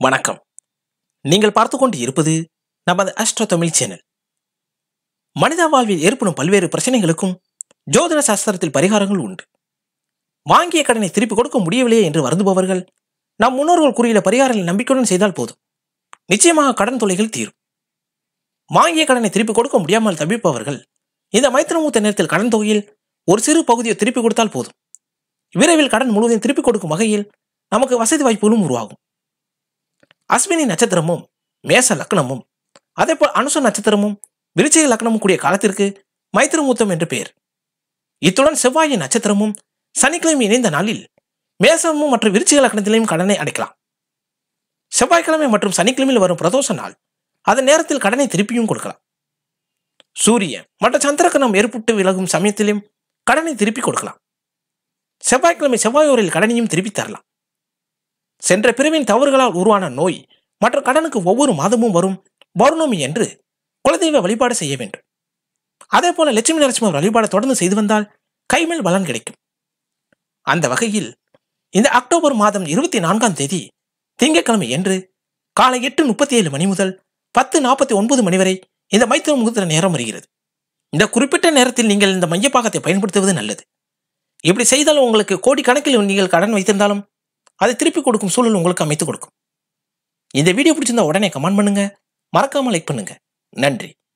வணக்கம் நீங்கள் பார்த்து கொண்டு இருப்பது நமது அஸ்ட்ரோ தமிழ் சேனல் மனித வாழ்வில் ஏற்படும் பல்வேறு பிரச்சனைகளுக்கும் ஜோதிட சாஸ்திரத்தில் பரிகாரங்கள் உண்டு வாங்கிய கடனை திருப்பி கொடுக்க முடியவில்லையே என்று வருந்துபவர்கள் நம் முன்னோர்கள் கூறிய பரிகாரங்களை நம்பிக்கையுடன் செய்தால் போதும் நிச்சயமாக கடன் தொல்லைகள் தீரும் வாங்கிய கடனை திருப்பி கொடுக்க முடியாமல் தவிப்பவர்கள் இந்த மைத்திரமூத்த நேரத்தில் கடன் தொகையில் ஒரு சிறு பகுதியை திருப்பி கொடுத்தால் போதும் விரைவில் கடன் முழுவதையும் திருப்பி கொடுக்கும் வகையில் நமக்கு வசதி வாய்ப்புகளும் உருவாகும் அஸ்வினி நட்சத்திரமும் மேச லக்னமும் அதேபோல் அனுச நட்சத்திரமும் விருச்சிக லக்னமும் கூடிய காலத்திற்கு மைத்திரமூத்தம் என்று பெயர் இத்துடன் செவ்வாயின் நட்சத்திரமும் சனிக்கிழமை இணைந்த நாளில் மேசமும் மற்றும் விருச்சிக லக்னத்திலையும் கடனை அடைக்கலாம் செவ்வாய்க்கிழமை மற்றும் சனிக்கிழமையில் வரும் பிரதோஷ நாள் அதன் நேரத்தில் கடனை திருப்பியும் கொடுக்கலாம் சூரியன் மற்றும் சந்திரக்கணம் ஏற்பட்டு விலகும் சமயத்திலும் கடனை திருப்பி கொடுக்கலாம் செவ்வாய்க்கிழமை செவ்வாயோரில் கடனையும் திருப்பி தரலாம் சென்ற பிரிவின் தவறுகளால் உருவான நோய் மற்றும் கடனுக்கு ஒவ்வொரு மாதமும் வரும் பௌர்ணமி என்று குலதெய்வ வழிபாடு செய்ய வேண்டும் அதே போல லட்சுமி நரசிம்மர் வழிபாடு தொடர்ந்து செய்து வந்தால் கைமேல் பலன் கிடைக்கும் அந்த வகையில் இந்த அக்டோபர் மாதம் இருபத்தி நான்காம் தேதி திங்கட்கிழமை என்று காலை எட்டு முப்பத்தி ஏழு மணி முதல் பத்து நாற்பத்தி ஒன்பது மணி வரை இந்த மைத்திர முகூர்த்த நேரம் வருகிறது இந்த குறிப்பிட்ட நேரத்தில் நீங்கள் இந்த மையப்பாகத்தை பயன்படுத்துவது நல்லது இப்படி செய்தால் உங்களுக்கு கோடிக்கணக்கில் நீங்கள் கடன் வைத்திருந்தாலும் அதை திருப்பி கொடுக்கும் சூழல் உங்களுக்கு அமைத்து கொடுக்கும் இந்த வீடியோ பிடிச்சிருந்தா உடனே கமெண்ட் பண்ணுங்க மறக்காம லைக் பண்ணுங்க நன்றி